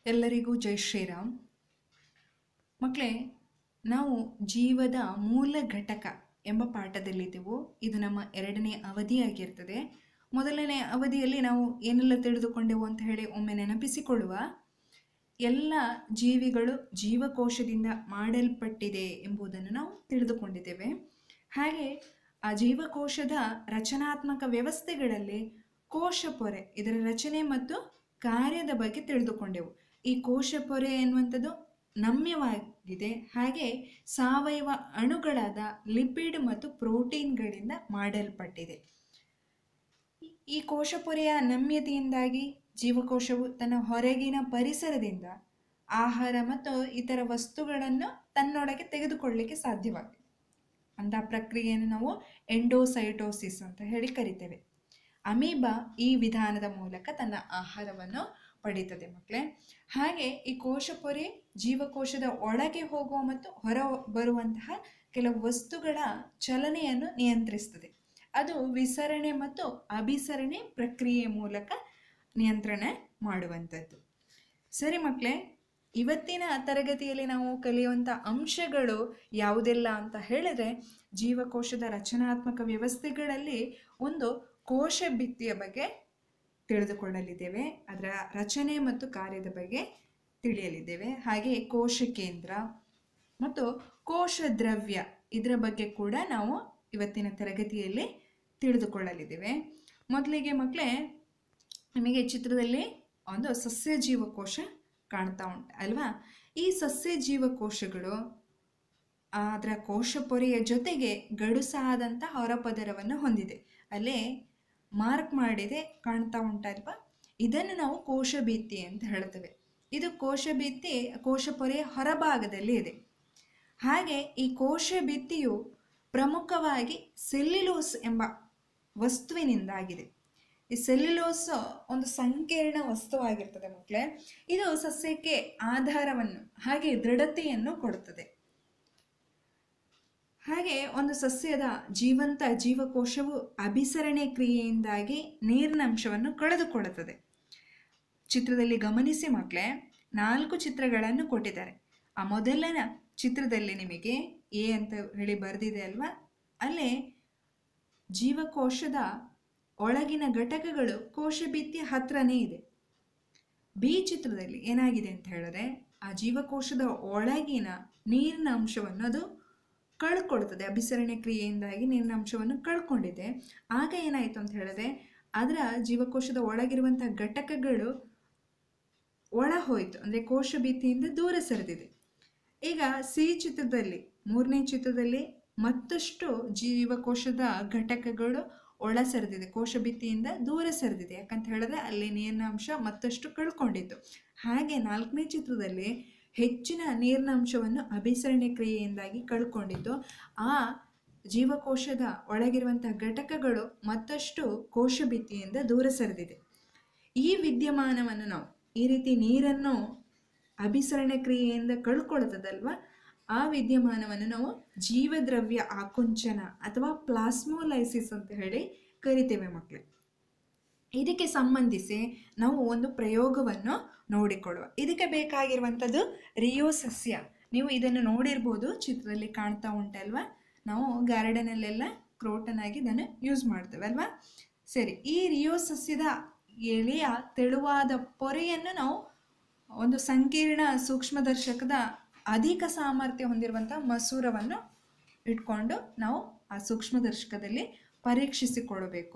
ಎಲ್ಲರಿಗೂ ಜೈ ಶ್ರೀರಾಮ್ ಮಕ್ಕಳೇ ನಾವು ಜೀವದ ಮೂಲ ಘಟಕ ಎಂಬ ಪಾಠದಲ್ಲಿದ್ದೆವು ಇದು ನಮ್ಮ ಎರಡನೇ ಅವಧಿಯಾಗಿರ್ತದೆ ಮೊದಲನೇ ಅವಧಿಯಲ್ಲಿ ನಾವು ಏನೆಲ್ಲ ತಿಳಿದುಕೊಂಡೆವು ಅಂತ ಹೇಳಿ ಒಮ್ಮೆ ನೆನಪಿಸಿಕೊಳ್ಳುವ ಎಲ್ಲ ಜೀವಿಗಳು ಜೀವಕೋಶದಿಂದ ಮಾಡಲ್ಪಟ್ಟಿದೆ ಎಂಬುದನ್ನು ನಾವು ತಿಳಿದುಕೊಂಡಿದ್ದೇವೆ ಹಾಗೆ ಆ ಜೀವಕೋಶದ ರಚನಾತ್ಮಕ ವ್ಯವಸ್ಥೆಗಳಲ್ಲಿ ಕೋಶ ಪೊರೆ ಇದರ ರಚನೆ ಮತ್ತು ಕಾರ್ಯದ ಬಗ್ಗೆ ತಿಳಿದುಕೊಂಡೆವು ಈ ಕೋಶ ಪೊರೆ ಎನ್ನುವಂಥದ್ದು ನಮ್ಯವಾಗಿದೆ ಹಾಗೆ ಸಾವಯವ ಅಣುಗಳಾದ ಲಿಪಿಡ್ ಮತ್ತು ಪ್ರೋಟೀನ್ಗಳಿಂದ ಮಾಡಲ್ಪಟ್ಟಿದೆ ಈ- ಈ ಕೋಶ ಪೊರೆಯ ನಮ್ಯತೆಯಿಂದಾಗಿ ಜೀವಕೋಶವು ತನ್ನ ಹೊರಗಿನ ಪರಿಸರದಿಂದ ಆಹಾರ ಮತ್ತು ಇತರ ವಸ್ತುಗಳನ್ನು ತನ್ನೊಳಗೆ ತೆಗೆದುಕೊಳ್ಳಲಿಕ್ಕೆ ಸಾಧ್ಯವಾಗಿದೆ ಅಂತ ಪ್ರಕ್ರಿಯೆಯನ್ನು ನಾವು ಎಂಡೋಸೈಟೋಸಿಸ್ ಅಂತ ಹೇಳಿ ಕರಿತೇವೆ ಅಮೀಬಾ ಈ ವಿಧಾನದ ಮೂಲಕ ತನ್ನ ಆಹಾರವನ್ನು ಪಡೀತದೆ ಮಕ್ಕಳೇ ಹಾಗೆ ಈ ಕೋಶ ಪೊರೆ ಜೀವಕೋಶದ ಒಳಗೆ ಹೋಗುವ ಮತ್ತು ಹೊರ ಬರುವಂತಹ ಕೆಲವು ವಸ್ತುಗಳ ಚಲನೆಯನ್ನು ನಿಯಂತ್ರಿಸ್ತದೆ ಅದು ವಿಸರಣೆ ಮತ್ತು ಅಭಿಸರಣೆ ಪ್ರಕ್ರಿಯೆ ಮೂಲಕ ನಿಯಂತ್ರಣ ಮಾಡುವಂಥದ್ದು ಸರಿ ಮಕ್ಕಳೇ ಇವತ್ತಿನ ತರಗತಿಯಲ್ಲಿ ನಾವು ಕಲಿಯುವಂಥ ಅಂಶಗಳು ಯಾವುದೆಲ್ಲ ಅಂತ ಹೇಳಿದ್ರೆ ಜೀವಕೋಶದ ರಚನಾತ್ಮಕ ವ್ಯವಸ್ಥೆಗಳಲ್ಲಿ ಒಂದು ಕೋಶ ಭಿತ್ತಿಯ ಬಗ್ಗೆ ತಿಳಿದುಕೊಳ್ಳಲಿದ್ದೇವೆ ಅದರ ರಚನೆ ಮತ್ತು ಕಾರ್ಯದ ಬಗ್ಗೆ ತಿಳಿಯಲಿದ್ದೇವೆ ಹಾಗೆ ಕೋಶ ಕೇಂದ್ರ ಮತ್ತು ಕೋಶ ದ್ರವ್ಯ ಇದರ ಬಗ್ಗೆ ಕೂಡ ನಾವು ಇವತ್ತಿನ ತರಗತಿಯಲ್ಲಿ ತಿಳಿದುಕೊಳ್ಳಲಿದ್ದೇವೆ ಮೊದಲಿಗೆ ಮಕ್ಕಳೇ ನಿಮಗೆ ಚಿತ್ರದಲ್ಲಿ ಒಂದು ಸಸ್ಯ ಜೀವಕೋಶ ಕಾಣ್ತಾ ಉಂಟು ಅಲ್ವಾ ಈ ಸಸ್ಯ ಜೀವಕೋಶಗಳು ಅದರ ಕೋಶ ಪೊರೆಯ ಜೊತೆಗೆ ಗಡುಸಾದಂಥ ಹೊರಪದರವನ್ನು ಹೊಂದಿದೆ ಅಲ್ಲೇ ಮಾರ್ಕ್ ಮಾಡಿದೆ ಕಾಣ್ತಾ ಉಂಟಲ್ವಾ ಇದನ್ನು ನಾವು ಕೋಶ ಭಿತ್ತಿ ಅಂತ ಹೇಳ್ತೇವೆ ಇದು ಕೋಶ ಭಿತ್ತಿ ಕೋಶ ಪೊರೆಯ ಹೊರಭಾಗದಲ್ಲಿ ಇದೆ ಹಾಗೆ ಈ ಕೋಶ ಭಿತ್ತಿಯು ಪ್ರಮುಖವಾಗಿ ಸೆಲ್ಯುಲೋಸ್ ಎಂಬ ವಸ್ತುವಿನಿಂದಾಗಿದೆ ಈ ಸೆಲ್ಯುಲೋಸ್ ಒಂದು ಸಂಕೀರ್ಣ ವಸ್ತುವಾಗಿರ್ತದೆ ಮಕ್ಕಳೇ ಇದು ಸಸ್ಯಕ್ಕೆ ಆಧಾರವನ್ನು ಹಾಗೆ ದೃಢತೆಯನ್ನು ಕೊಡುತ್ತದೆ ಹಾಗೆ ಒಂದು ಸಸ್ಯದ ಜೀವಂತ ಜೀವಕೋಶವು ಅಭಿಸರಣೆ ಕ್ರಿಯೆಯಿಂದಾಗಿ ನೀರಿನ ಅಂಶವನ್ನು ಕಳೆದುಕೊಳ್ಳುತ್ತದೆ ಚಿತ್ರದಲ್ಲಿ ಗಮನಿಸಿ ಮಕ್ಕಳೇ ನಾಲ್ಕು ಚಿತ್ರಗಳನ್ನು ಕೊಟ್ಟಿದ್ದಾರೆ ಆ ಮೊದಲನ ಚಿತ್ರದಲ್ಲಿ ನಿಮಗೆ ಎ ಅಂತ ಹೇಳಿ ಬರೆದಿದೆ ಅಲ್ವಾ ಅಲ್ಲೇ ಜೀವಕೋಶದ ಒಳಗಿನ ಘಟಕಗಳು ಕೋಶಭಿತ್ತಿಯ ಹತ್ರನೇ ಇದೆ ಬಿ ಚಿತ್ರದಲ್ಲಿ ಏನಾಗಿದೆ ಅಂತ ಹೇಳಿದ್ರೆ ಆ ಜೀವಕೋಶದ ಒಳಗಿನ ನೀರಿನ ಅಂಶವನ್ನು ಅದು ಕಳ್ಕೊಳ್ತದೆ ಅಭಿಸರಣೆ ಕ್ರಿಯೆಯಿಂದಾಗಿ ನೀರಿನ ಅಂಶವನ್ನು ಕಳ್ಕೊಂಡಿದೆ ಆಗ ಏನಾಯಿತು ಅಂತ ಹೇಳಿದ್ರೆ ಅದರ ಜೀವಕೋಶದ ಒಳಗಿರುವಂಥ ಘಟಕಗಳು ಒಳ ಹೋಯಿತು ಅಂದರೆ ಕೋಶ ಭಿತ್ತಿಯಿಂದ ದೂರ ಸರಿದಿದೆ ಈಗ ಸಿ ಚಿತ್ರದಲ್ಲಿ ಮೂರನೇ ಚಿತ್ರದಲ್ಲಿ ಮತ್ತಷ್ಟು ಜೀವಕೋಶದ ಘಟಕಗಳು ಒಳ ಸರಿದಿದೆ ಕೋಶ ಭಿತ್ತಿಯಿಂದ ದೂರ ಸರಿದಿದೆ ಯಾಕಂತ ಹೇಳಿದ್ರೆ ಅಲ್ಲಿ ನೀರಿನ ಅಂಶ ಮತ್ತಷ್ಟು ಕಳ್ಕೊಂಡಿತ್ತು ಹಾಗೆ ನಾಲ್ಕನೇ ಚಿತ್ರದಲ್ಲಿ ಹೆಚ್ಚಿನ ನೀರಿನ ಅಂಶವನ್ನು ಅಭಿಸರಣೆ ಕ್ರಿಯೆಯಿಂದಾಗಿ ಕಳ್ಕೊಂಡಿದ್ದು ಆ ಜೀವಕೋಶದ ಒಳಗಿರುವಂಥ ಘಟಕಗಳು ಮತ್ತಷ್ಟು ಕೋಶ ಭಿತ್ತಿಯಿಂದ ದೂರ ಸರಿದಿದೆ ಈ ವಿದ್ಯಮಾನವನ್ನು ನಾವು ಈ ರೀತಿ ನೀರನ್ನು ಅಭಿಸರಣೆ ಕ್ರಿಯೆಯಿಂದ ಕಳ್ಕೊಳ್ತದಲ್ವ ಆ ವಿದ್ಯಮಾನವನ್ನು ನಾವು ಜೀವದ್ರವ್ಯ ಆಕುಂಚನ ಅಥವಾ ಪ್ಲಾಸ್ಮೋಲೈಸಿಸ್ ಅಂತ ಹೇಳಿ ಕರಿತೇವೆ ಮಕ್ಕಳೇ ಇದಕ್ಕೆ ಸಂಬಂಧಿಸಿ ನಾವು ಒಂದು ಪ್ರಯೋಗವನ್ನು ನೋಡಿಕೊಳ್ಳುವ ಇದಕ್ಕೆ ಬೇಕಾಗಿರುವಂಥದ್ದು ರಿಯೋ ಸಸ್ಯ ನೀವು ಇದನ್ನು ನೋಡಿರ್ಬೋದು ಚಿತ್ರದಲ್ಲಿ ಕಾಣ್ತಾ ಉಂಟಲ್ವಾ ನಾವು ಗಾರ್ಡನಲ್ಲೆಲ್ಲ ಕ್ರೋಟನ್ ಆಗಿ ಇದನ್ನು ಯೂಸ್ ಮಾಡ್ತೇವೆ ಅಲ್ವಾ ಸರಿ ಈ ರಿಯೋ ಸಸ್ಯದ ಎಳೆಯ ತೆಳುವಾದ ಪೊರೆಯನ್ನು ನಾವು ಒಂದು ಸಂಕೀರ್ಣ ಸೂಕ್ಷ್ಮದರ್ಶಕದ ಅಧಿಕ ಸಾಮರ್ಥ್ಯ ಹೊಂದಿರುವಂಥ ಮಸೂರವನ್ನು ಇಟ್ಕೊಂಡು ನಾವು ಆ ಸೂಕ್ಷ್ಮದರ್ಶಕದಲ್ಲಿ ಪರೀಕ್ಷಿಸಿಕೊಳ್ಳಬೇಕು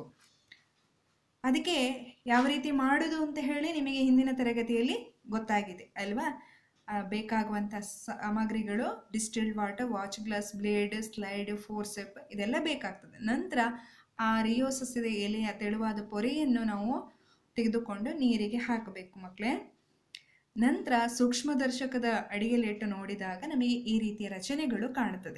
ಅದಕ್ಕೆ ಯಾವ ರೀತಿ ಮಾಡೋದು ಅಂತ ಹೇಳಿ ನಿಮಗೆ ಹಿಂದಿನ ತರಗತಿಯಲ್ಲಿ ಗೊತ್ತಾಗಿದೆ ಅಲ್ವಾ ಆ, ಬೇಕಾಗುವಂಥ ಸಾಮಗ್ರಿಗಳು distilled water watch glass blade slide forcep ಇದೆಲ್ಲ ಬೇಕಾಗ್ತದೆ ನಂತರ ಆ ರಿಯೋ ಸಸ್ಯದ ಎಲೆಯ ತೆಳುವಾದ ಪೊರೆಯನ್ನು ನಾವು ತೆಗೆದುಕೊಂಡು ನೀರಿಗೆ ಹಾಕಬೇಕು ಮಕ್ಕಳೇ ನಂತರ ಸೂಕ್ಷ್ಮದರ್ಶಕದ ಅಡಿಯಲ್ಲಿಟ್ಟು ನೋಡಿದಾಗ ನಮಗೆ ಈ ರೀತಿಯ ರಚನೆಗಳು ಕಾಣುತ್ತದೆ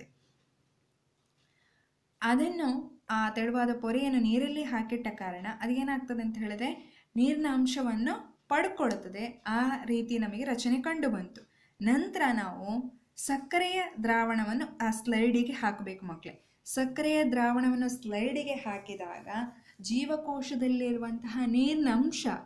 ಅದನ್ನು ಆ ತೆಳುವಾದ ಪೊರೆಯನ್ನು ನೀರಲ್ಲಿ ಹಾಕಿಟ್ಟ ಕಾರಣ ಅದೇನಾಗ್ತದೆ ಅಂತ ಹೇಳಿದ್ರೆ ನೀರಿನ ಅಂಶವನ್ನು ಪಡ್ಕೊಳ್ಳುತ್ತದೆ ಆ ರೀತಿ ನಮಗೆ ರಚನೆ ಕಂಡು ಬಂತು ನಂತರ ನಾವು ಸಕ್ಕರೆಯ ದ್ರಾವಣವನ್ನು ಆ ಸ್ಲೈಡಿಗೆ ಹಾಕಬೇಕು ಮಕ್ಕಳೇ ಸಕ್ಕರೆಯ ದ್ರಾವಣವನ್ನು ಸ್ಲೈಡಿಗೆ ಹಾಕಿದಾಗ ಜೀವಕೋಶದಲ್ಲಿರುವಂತಹ ನೀರಿನ ಅಂಶ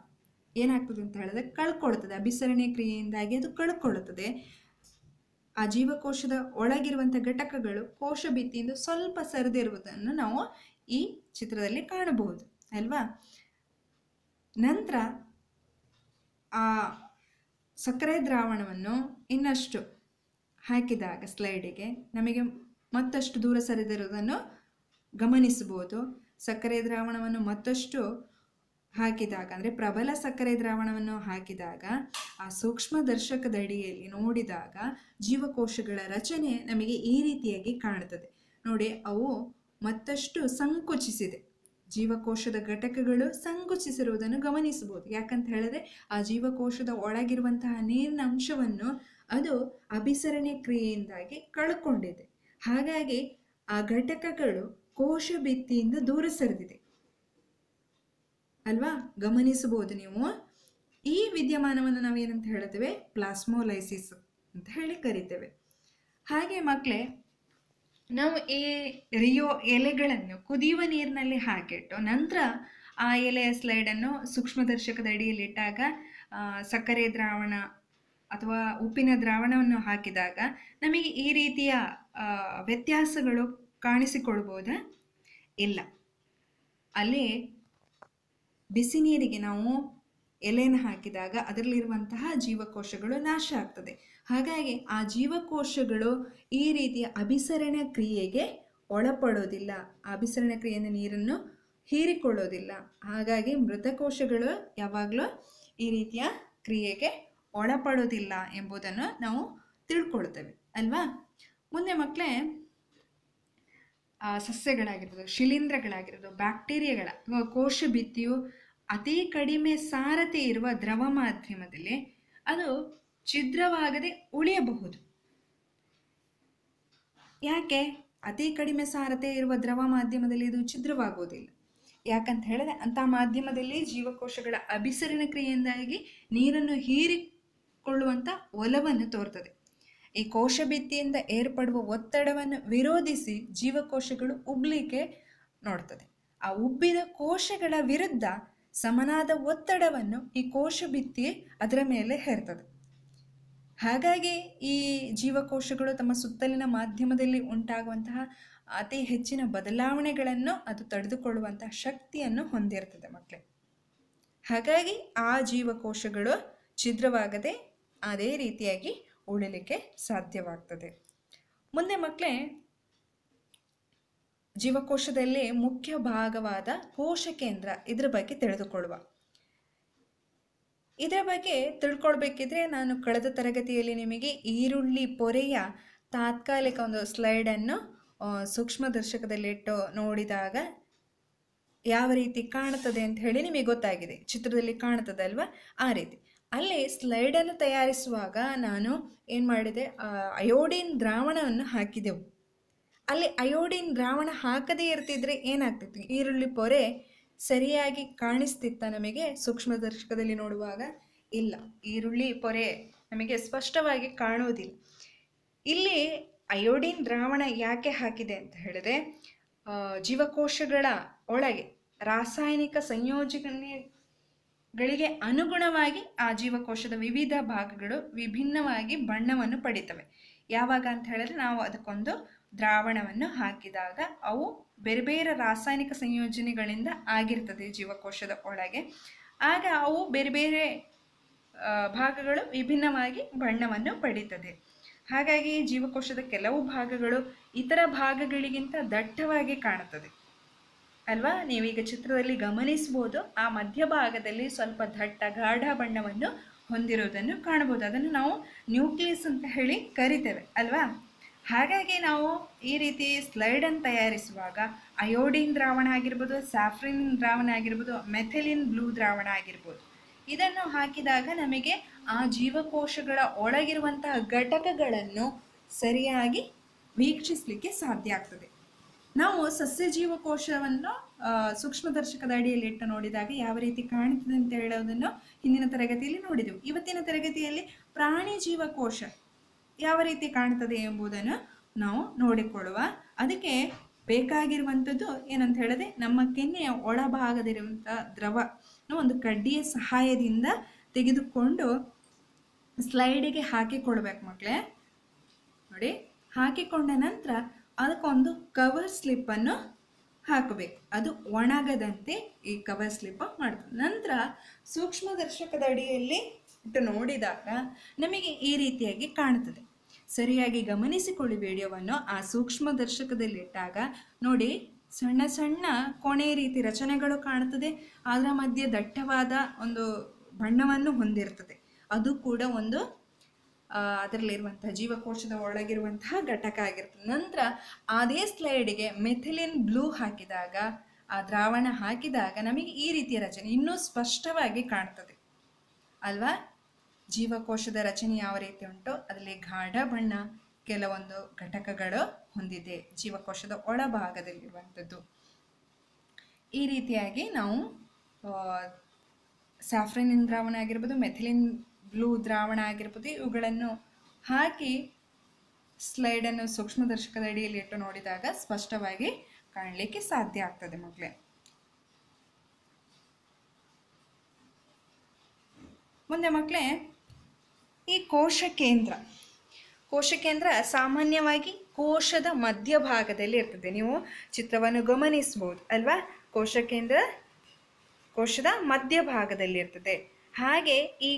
ಏನಾಗ್ತದೆ ಅಂತ ಹೇಳಿದ್ರೆ ಕಳ್ಕೊಳ್ತದೆ ಅಭಿಸರಣೆ ಕ್ರಿಯೆಯಿಂದಾಗಿ ಅದು ಕಳ್ಕೊಳ್ಳುತ್ತದೆ ಆ ಜೀವಕೋಶದ ಒಳಗಿರುವಂಥ ಘಟಕಗಳು ಕೋಶ ಭಿತ್ತಿಯಿಂದ ಸ್ವಲ್ಪ ಸರಿದಿರುವುದನ್ನು ನಾವು ಈ ಚಿತ್ರದಲ್ಲಿ ಕಾಣಬಹುದು ಅಲ್ವಾ ನಂತರ ಆ ಸಕ್ಕರೆ ದ್ರಾವಣವನ್ನು ಇನ್ನಷ್ಟು ಹಾಕಿದಾಗ ಸ್ಲೈಡಿಗೆ ನಮಗೆ ಮತ್ತಷ್ಟು ದೂರ ಸರಿದಿರುವುದನ್ನು ಗಮನಿಸಬಹುದು ಸಕ್ಕರೆ ದ್ರಾವಣವನ್ನು ಮತ್ತಷ್ಟು ಹಾಕಿದಾಗ ಅಂದರೆ ಪ್ರಬಲ ಸಕ್ಕರೆ ದ್ರಾವಣವನ್ನು ಹಾಕಿದಾಗ ಆ ಸೂಕ್ಷ್ಮ ದರ್ಶಕದ ಅಡಿಯಲ್ಲಿ ನೋಡಿದಾಗ ಜೀವಕೋಶಗಳ ರಚನೆ ನಮಗೆ ಈ ರೀತಿಯಾಗಿ ಕಾಣುತ್ತದೆ ನೋಡಿ ಅವು ಮತ್ತಷ್ಟು ಸಂಕುಚಿಸಿದೆ ಜೀವಕೋಶದ ಘಟಕಗಳು ಸಂಕುಚಿಸಿರುವುದನ್ನು ಗಮನಿಸಬಹುದು ಯಾಕಂತ ಹೇಳಿದ್ರೆ ಆ ಜೀವಕೋಶದ ಒಳಗಿರುವಂತಹ ನೀರಿನ ಅಂಶವನ್ನು ಅದು ಅಭಿಸರಣೆ ಕ್ರಿಯೆಯಿಂದಾಗಿ ಕಳ್ಕೊಂಡಿದೆ ಹಾಗಾಗಿ ಆ ಘಟಕಗಳು ಕೋಶ ಭಿತ್ತಿಯಿಂದ ದೂರ ಸರಿದಿದೆ ಅಲ್ವಾ ಗಮನಿಸಬಹುದು ನೀವು ಈ ವಿದ್ಯಮಾನವನ್ನು ನಾವೇನಂತ ಹೇಳ್ತೇವೆ ಪ್ಲಾಸ್ಮೋಲೈಸಿಸ್ ಅಂತ ಹೇಳಿ ಕರಿತೇವೆ ಹಾಗೆ ಮಕ್ಕಳೇ ನಾವು ಈ ರಿಯೋ ಎಲೆಗಳನ್ನು ಕುದಿಯುವ ನೀರಿನಲ್ಲಿ ಹಾಕಿಟ್ಟು ನಂತರ ಆ ಎಲೆಯ ಸ್ಲೈಡನ್ನು ಸೂಕ್ಷ್ಮದರ್ಶಕದ ಅಡಿಯಲ್ಲಿ ಇಟ್ಟಾಗ ಆ, ಸಕ್ಕರೆ ದ್ರಾವಣ ಅಥವಾ ಉಪ್ಪಿನ ದ್ರಾವಣವನ್ನು ಹಾಕಿದಾಗ ನಮಗೆ ಈ ರೀತಿಯ ಆ, ವ್ಯತ್ಯಾಸಗಳು ಕಾಣಿಸಿಕೊಳ್ಬೋದಾ ಇಲ್ಲ ಅಲ್ಲಿ ಬಿಸಿ ನೀರಿಗೆ ನಾವು ಎಲೆಯನ್ನು ಹಾಕಿದಾಗ ಅದರಲ್ಲಿರುವಂತಹ ಜೀವಕೋಶಗಳು ನಾಶ ಆಗ್ತದೆ ಹಾಗಾಗಿ ಆ ಜೀವಕೋಶಗಳು ಈ ರೀತಿಯ ಅಭಿಸರಣ ಕ್ರಿಯೆಗೆ ಒಳಪಡೋದಿಲ್ಲ ಆ ಅಭಿಸರಣ ಕ್ರಿಯೆಯಿಂದ ನೀರನ್ನು ಹೀರಿಕೊಳ್ಳೋದಿಲ್ಲ ಹಾಗಾಗಿ ಮೃತಕೋಶಗಳು ಯಾವಾಗಲೂ ಈ ರೀತಿಯ ಕ್ರಿಯೆಗೆ ಒಳಪಡೋದಿಲ್ಲ ಎಂಬುದನ್ನು ನಾವು ತಿಳ್ಕೊಳ್ತೇವೆ ಅಲ್ವಾ ಮುಂದೆ ಮಕ್ಕಳೇ ಆ, ಸಸ್ಯಗಳಾಗಿರ್ಬೋದು ಶಿಲೀಂಧ್ರಗಳಾಗಿರ್ಬೋದು ಬ್ಯಾಕ್ಟೀರಿಯಾಗಳ ಅಥವಾ ಕೋಶ ಭಿತ್ತಿಯು ಅತಿ ಕಡಿಮೆ ಸಾರತೆ ಇರುವ ದ್ರವ ಮಾಧ್ಯಮದಲ್ಲಿ ಅದು ಛಿದ್ರವಾಗದೆ ಉಳಿಯಬಹುದು ಯಾಕೆ ಅತಿ ಕಡಿಮೆ ಸಾರತೆ ಇರುವ ದ್ರವ ಮಾಧ್ಯಮದಲ್ಲಿ ಇದು ಛಿದ್ರವಾಗುವುದಿಲ್ಲ ಯಾಕಂತ ಹೇಳಿದ್ರೆ ಅಂಥ ಮಾಧ್ಯಮದಲ್ಲಿ ಜೀವಕೋಶಗಳ ಅಭಿಸರಣ ಕ್ರಿಯೆಯಿಂದಾಗಿ ನೀರನ್ನು ಹೀರಿಕೊಳ್ಳುವಂಥ ಒಲವನ್ನು ತೋರ್ತದೆ ಈ ಕೋಶ ಭಿತ್ತಿಯಿಂದ ಏರ್ಪಡುವ ಒತ್ತಡವನ್ನು ವಿರೋಧಿಸಿ ಜೀವಕೋಶಗಳು ಉಬ್ಲಿಕ್ಕೆ ನೋಡ್ತದೆ ಆ ಉಬ್ಬಿದ ಕೋಶಗಳ ವಿರುದ್ಧ ಸಮನಾದ ಒತ್ತಡವನ್ನು ಈ ಕೋಶ ಭಿತ್ತಿ ಅದರ ಮೇಲೆ ಹೇರ್ತದೆ ಹಾಗಾಗಿ ಈ ಜೀವಕೋಶಗಳು ತಮ್ಮ ಸುತ್ತಲಿನ ಮಾಧ್ಯಮದಲ್ಲಿ ಉಂಟಾಗುವಂತಹ ಅತಿ ಹೆಚ್ಚಿನ ಬದಲಾವಣೆಗಳನ್ನು ಅದು ತಡೆದುಕೊಳ್ಳುವಂತಹ ಶಕ್ತಿಯನ್ನು ಹೊಂದಿರ್ತದೆ ಮಕ್ಕಳೇ ಹಾಗಾಗಿ ಆ ಜೀವಕೋಶಗಳು ಛಿದ್ರವಾಗದೆ ಅದೇ ರೀತಿಯಾಗಿ ಉಳಿಲಿಕ್ಕೆ ಸಾಧ್ಯವಾಗ್ತದೆ ಮುಂದೆ ಮಕ್ಕಳೇ ಜೀವಕೋಶದಲ್ಲಿ ಮುಖ್ಯ ಭಾಗವಾದ ಕೋಶ ಕೇಂದ್ರ ಇದ್ರ ಬಗ್ಗೆ ತಿಳಿದುಕೊಳ್ಳುವ ಇದರ ಬಗ್ಗೆ ತಿಳ್ಕೊಳ್ಬೇಕಿದ್ರೆ ನಾನು ಕಳೆದ ತರಗತಿಯಲ್ಲಿ ನಿಮಗೆ ಈರುಳ್ಳಿ ಪೊರೆಯ ತಾತ್ಕಾಲಿಕ ಒಂದು ಸ್ಲೈಡನ್ನು ಆ, ಸೂಕ್ಷ್ಮದರ್ಶಕದಲ್ಲಿಟ್ಟು ನೋಡಿದಾಗ ಯಾವ ರೀತಿ ಕಾಣುತ್ತದೆ ಅಂತ ಹೇಳಿ ನಿಮಗೆ ಗೊತ್ತಾಗಿದೆ ಚಿತ್ರದಲ್ಲಿ ಕಾಣುತ್ತದೆ ಅಲ್ವಾ ಆ ರೀತಿ ಅಲ್ಲಿ ಸ್ಲೈಡನ್ನು ತಯಾರಿಸುವಾಗ ನಾನು ಏನು ಮಾಡಿದೆ ಆ, ಅಯೋಡಿನ್ ದ್ರಾವಣವನ್ನು ಹಾಕಿದೆವು ಅಲ್ಲಿ ಅಯೋಡಿನ್ ದ್ರಾವಣ ಹಾಕದೇ ಇರ್ತಿದ್ರೆ ಏನಾಗ್ತಿತ್ತು ಈರುಳ್ಳಿ ಪೊರೆ ಸರಿಯಾಗಿ ಕಾಣಿಸ್ತಿತ್ತ ನಮಗೆ ಸೂಕ್ಷ್ಮದರ್ಶಕದಲ್ಲಿ ನೋಡುವಾಗ ಇಲ್ಲ ಈರುಳ್ಳಿ ಪೊರೆ ನಮಗೆ ಸ್ಪಷ್ಟವಾಗಿ ಕಾಣುವುದಿಲ್ಲ ಇಲ್ಲಿ ಅಯೋಡಿನ್ ದ್ರಾವಣ ಯಾಕೆ ಹಾಕಿದೆ ಅಂತ ಹೇಳಿದ್ರೆ ಆ, ಜೀವಕೋಶಗಳ ಒಳಗೆ ರಾಸಾಯನಿಕ ಸಂಯೋಜನೆಗಳಿಗೆ ಅನುಗುಣವಾಗಿ ಆ ಜೀವಕೋಶದ ವಿವಿಧ ಭಾಗಗಳು ವಿಭಿನ್ನವಾಗಿ ಬಣ್ಣವನ್ನು ಪಡಿತವೆ ಯಾವಾಗ ಅಂತ ಹೇಳಿದ್ರೆ ನಾವು ಅದಕ್ಕೊಂದು ದ್ರಾವಣವನ್ನು ಹಾಕಿದಾಗ ಅವು ಬೇರೆ ಬೇರೆ ರಾಸಾಯನಿಕ ಸಂಯೋಜನೆಗಳಿಂದ ಆಗಿರ್ತದೆ ಜೀವಕೋಶದ ಒಳಗೆ ಆಗ ಅವು ಬೇರೆ ಬೇರೆ ಆ, ಭಾಗಗಳು ವಿಭಿನ್ನವಾಗಿ ಬಣ್ಣವನ್ನು ಪಡೀತದೆ ಹಾಗಾಗಿ ಜೀವಕೋಶದ ಕೆಲವು ಭಾಗಗಳು ಇತರ ಭಾಗಗಳಿಗಿಂತ ದಟ್ಟವಾಗಿ ಕಾಣುತ್ತದೆ ಅಲ್ವಾ ನೀವೀಗ ಚಿತ್ರದಲ್ಲಿ ಗಮನಿಸ್ಬೋದು ಆ ಮಧ್ಯಭಾಗದಲ್ಲಿ ಸ್ವಲ್ಪ ದಟ್ಟ ಗಾಢ ಬಣ್ಣವನ್ನು ಹೊಂದಿರೋದನ್ನು ಕಾಣಬಹುದು ಅದನ್ನು ನಾವು ನ್ಯೂಕ್ಲಿಯಸ್ ಅಂತ ಹೇಳಿ ಕರಿತೇವೆ ಅಲ್ವಾ ಹಾಗಾಗಿ ನಾವು ಈ ರೀತಿ ಸ್ಲೈಡನ್ನು ತಯಾರಿಸುವಾಗ ಅಯೋಡಿನ್ ದ್ರಾವಣ ಆಗಿರ್ಬೋದು ಸ್ಯಾಫ್ರಿನ್ ದ್ರಾವಣ ಆಗಿರ್ಬೋದು ಮೆಥೆಲಿನ್ ಬ್ಲೂ ದ್ರಾವಣ ಆಗಿರ್ಬೋದು ಇದನ್ನು ಹಾಕಿದಾಗ ನಮಗೆ ಆ ಜೀವಕೋಶಗಳ ಒಳಗಿರುವಂತಹ ಘಟಕಗಳನ್ನು ಸರಿಯಾಗಿ ವೀಕ್ಷಿಸಲಿಕ್ಕೆ ಸಾಧ್ಯ ಆಗ್ತದೆ ನಾವು ಸಸ್ಯ ಜೀವಕೋಶವನ್ನು ಆ, ಸೂಕ್ಷ್ಮದರ್ಶಕದ ಅಡಿಯಲ್ಲಿ ಇಟ್ಟು ನೋಡಿದಾಗ ಯಾವ ರೀತಿ ಕಾಣುತ್ತದೆ ಅಂತ ಹೇಳೋದನ್ನು ಹಿಂದಿನ ತರಗತಿಯಲ್ಲಿ ನೋಡಿದೆವು ಇವತ್ತಿನ ತರಗತಿಯಲ್ಲಿ ಪ್ರಾಣಿ ಜೀವಕೋಶ ಯಾವ ರೀತಿ ಕಾಣ್ತದೆ ಎಂಬುದನ್ನು ನಾವು ನೋಡಿಕೊಳ್ಳುವ ಅದಕ್ಕೆ ಬೇಕಾಗಿರುವಂಥದ್ದು ಏನಂತ ಹೇಳಿದ್ರೆ ನಮ್ಮ ಕೆನ್ನೆಯ ಒಳಭಾಗದಿರುವಂಥ ದ್ರವ ಒಂದು ಕಡ್ಡಿಯ ಸಹಾಯದಿಂದ ತೆಗೆದುಕೊಂಡು ಸ್ಲೈಡಿಗೆ ಹಾಕಿಕೊಡ್ಬೇಕು ಮಕ್ಕಳೇ ನೋಡಿ ಹಾಕಿಕೊಂಡ ನಂತರ ಅದಕ್ಕೊಂದು ಕವರ್ ಸ್ಲಿಪ್ಪನ್ನು ಹಾಕಬೇಕು ಅದು ಒಣಗದಂತೆ ಈ ಕವರ್ ಸ್ಲಿಪ್ ಮಾಡ್ತದೆ ನಂತರ ಸೂಕ್ಷ್ಮದರ್ಶಕದ ಅಡಿಯಲ್ಲಿ ಇಟ್ಟು ನೋಡಿದಾಗ ನಮಗೆ ಈ ರೀತಿಯಾಗಿ ಕಾಣ್ತದೆ ಸರಿಯಾಗಿ ಗಮನಿಸಿಕೊಳ್ಳಿ ವಿಡಿಯೋವನ್ನು ಆ ಸೂಕ್ಷ್ಮದರ್ಶಕದಲ್ಲಿಟ್ಟಾಗ ನೋಡಿ ಸಣ್ಣ ಸಣ್ಣ ಕೋಣೆ ರೀತಿ ರಚನೆಗಳು ಕಾಣ್ತದೆ ಅದರ ಮಧ್ಯೆ ದಟ್ಟವಾದ ಒಂದು ಬಣ್ಣವನ್ನು ಹೊಂದಿರ್ತದೆ ಅದು ಕೂಡ ಒಂದು ಅದರಲ್ಲಿರುವಂತಹ ಜೀವಕೋಶದ ಒಳಗಿರುವಂತಹ ಘಟಕ ಆಗಿರ್ತದೆ ನಂತರ ಅದೇ ಸ್ಲೈಡಿಗೆ ಮೆಥಿಲಿನ್ ಬ್ಲೂ ಹಾಕಿದಾಗ ಆ ದ್ರಾವಣ ಹಾಕಿದಾಗ ನಮಗೆ ಈ ರೀತಿಯ ರಚನೆ ಇನ್ನೂ ಸ್ಪಷ್ಟವಾಗಿ ಕಾಣ್ತದೆ ಅಲ್ವಾ ಜೀವಕೋಶದ ರಚನೆ ಯಾವ ರೀತಿ ಉಂಟು ಅದರಲ್ಲಿ ಗಾಢ ಬಣ್ಣ ಕೆಲವೊಂದು ಘಟಕಗಳು ಹೊಂದಿದೆ ಜೀವಕೋಶದ ಒಳಭಾಗದಲ್ಲಿರುವಂಥದ್ದು ಈ ರೀತಿಯಾಗಿ ನಾವು ಸ್ಯಾಫ್ರನಿನ್ ದ್ರಾವಣ ಆಗಿರ್ಬೋದು ಮೆಥಿಲಿನ್ ಬ್ಲೂ ದ್ರಾವಣ ಆಗಿರ್ಬೋದು ಇವುಗಳನ್ನು ಹಾಕಿ ಸ್ಲೈಡನ್ನು ಸೂಕ್ಷ್ಮದರ್ಶಕದ ಅಡಿಯಲ್ಲಿ ಇಟ್ಟು ನೋಡಿದಾಗ ಸ್ಪಷ್ಟವಾಗಿ ಕಾಣಲಿಕ್ಕೆ ಸಾಧ್ಯ ಆಗ್ತದೆ ಮಕ್ಕಳೇ ಮುಂದೆ ಮಕ್ಕಳೇ ಈ ಕೋಶ ಕೇಂದ್ರ ಕೋಶ ಕೇಂದ್ರ ಸಾಮಾನ್ಯವಾಗಿ ಕೋಶದ ಮಧ್ಯಭಾಗದಲ್ಲಿ ಇರ್ತದೆ ನೀವು ಚಿತ್ರವನ್ನು ಗಮನಿಸ್ಬೋದು ಅಲ್ವಾ ಕೋಶ ಕೇಂದ್ರ ಕೋಶದ ಮಧ್ಯಭಾಗದಲ್ಲಿ ಇರ್ತದೆ ಹಾಗೆ ಈ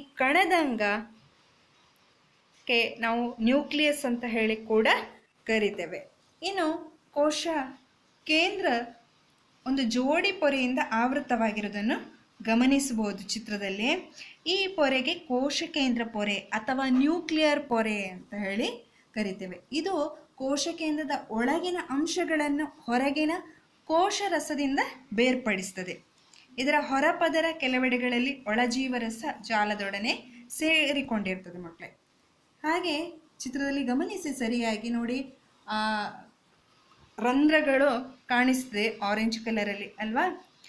ಕಣದಂಗಕ್ಕೆ ನಾವು ನ್ಯೂಕ್ಲಿಯಸ್ ಅಂತ ಹೇಳಿ ಕೂಡ ಕರಿತೇವೆ ಇನ್ನು ಕೋಶ ಕೇಂದ್ರ ಒಂದು ಜೋಡಿ ಪೊರೆಯಿಂದ ಆವೃತವಾಗಿರೋದನ್ನು ಗಮನಿಸಬಹುದು ಚಿತ್ರದಲ್ಲಿ ಈ ಪೊರೆಗೆ ಕೋಶ ಕೇಂದ್ರ ಪೊರೆ ಅಥವಾ ನ್ಯೂಕ್ಲಿಯರ್ ಪೊರೆ ಅಂತ ಹೇಳಿ ಕರಿತೇವೆ ಇದು ಕೋಶ ಕೇಂದ್ರದ ಒಳಗಿನ ಅಂಶಗಳನ್ನು ಹೊರಗಿನ ಕೋಶ ರಸದಿಂದ ಬೇರ್ಪಡಿಸ್ತದೆ ಇದರ ಹೊರಪದರ ಕೆಲವೆಡೆಗಳಲ್ಲಿ ಒಳಜೀವರಸ ಜಾಲದೊಡನೆ ಸೇರಿಕೊಂಡಿರ್ತದೆ ಮಕ್ಕಳೇ ಹಾಗೆ ಚಿತ್ರದಲ್ಲಿ ಗಮನಿಸಿ ಸರಿಯಾಗಿ ನೋಡಿ ಆ ರಂಧ್ರಗಳು ಕಾಣಿಸ್ತದೆ ಆರೆಂಜ್ ಕಲರಲ್ಲಿ ಅಲ್ವಾ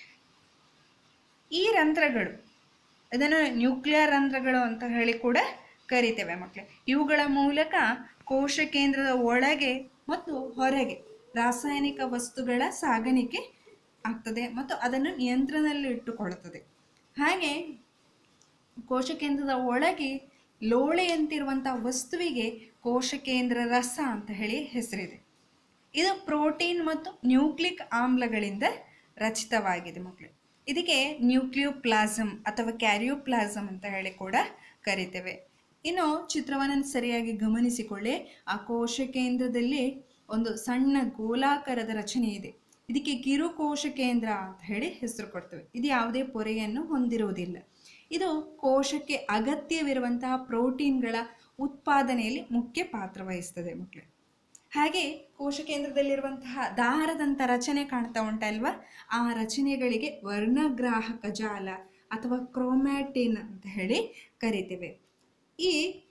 ಈ ರಂಧ್ರಗಳು ಇದನ್ನು ನ್ಯೂಕ್ಲಿಯರ್ ರಂಧ್ರಗಳು ಅಂತ ಹೇಳಿ ಕೂಡ ಕರಿತೇವೆ ಮಕ್ಕಳೇ ಇವುಗಳ ಮೂಲಕ ಕೋಶ ಕೇಂದ್ರದ ಒಳಗೆ ಮತ್ತು ಹೊರಗೆ ರಾಸಾಯನಿಕ ವಸ್ತುಗಳ ಸಾಗಾಣಿಕೆ ಆಗ್ತದೆ ಮತ್ತು ಅದನ್ನು ನಿಯಂತ್ರಣದಲ್ಲಿ ಇಟ್ಟುಕೊಳ್ಳುತ್ತದೆ ಹಾಗೆ ಕೋಶ ಕೇಂದ್ರದ ಒಳಗೆ ಲೋಳೆಯಂತಿರುವಂಥ ವಸ್ತುವಿಗೆ ಕೋಶ ಕೇಂದ್ರ ರಸ ಅಂತ ಹೇಳಿ ಹೆಸರಿದೆ ಇದು ಪ್ರೋಟೀನ್ ಮತ್ತು ನ್ಯೂಕ್ಲಿಕ್ ಆಮ್ಲಗಳಿಂದ ರಚಿತವಾಗಿದೆ ಮಕ್ಕಳು ಇದಕ್ಕೆ ನ್ಯೂಕ್ಲಿಯೋಪ್ಲಾಸಮ್ ಅಥವಾ ಕ್ಯಾರಿಯೋಪ್ಲಾಸಮ್ ಅಂತ ಹೇಳಿ ಕೂಡ ಕರಿತೇವೆ ಇನ್ನು ಚಿತ್ರವನ್ನು ಸರಿಯಾಗಿ ಗಮನಿಸಿಕೊಳ್ಳಿ ಆ ಕೋಶ ಕೇಂದ್ರದಲ್ಲಿ ಒಂದು ಸಣ್ಣ ಗೋಲಾಕಾರದ ರಚನೆ ಇದೆ ಇದಕ್ಕೆ ಕಿರುಕೋಶ ಕೇಂದ್ರ ಅಂತ ಹೇಳಿ ಹೆಸರು ಕೊಡ್ತೇವೆ ಇದು ಯಾವುದೇ ಪೊರೆಯನ್ನು ಹೊಂದಿರುವುದಿಲ್ಲ ಇದು ಕೋಶಕ್ಕೆ ಅಗತ್ಯವಿರುವಂತಹ ಪ್ರೋಟೀನ್ಗಳ ಉತ್ಪಾದನೆಯಲ್ಲಿ ಮುಖ್ಯ ಪಾತ್ರ ವಹಿಸ್ತದೆ ಮಕ್ಕಳೇ ಹಾಗೆ ಕೋಶ ಕೇಂದ್ರದಲ್ಲಿರುವಂತಹ ದಾರದಂಥ ರಚನೆ ಕಾಣ್ತಾ ಉಂಟಲ್ವಾ ಆ ರಚನೆಗಳಿಗೆ ವರ್ಣಗ್ರಾಹಕ ಜಾಲ ಅಥವಾ ಕ್ರೋಮ್ಯಾಟಿನ್ ಅಂತ ಹೇಳಿ ಕರಿತೇವೆ ಈ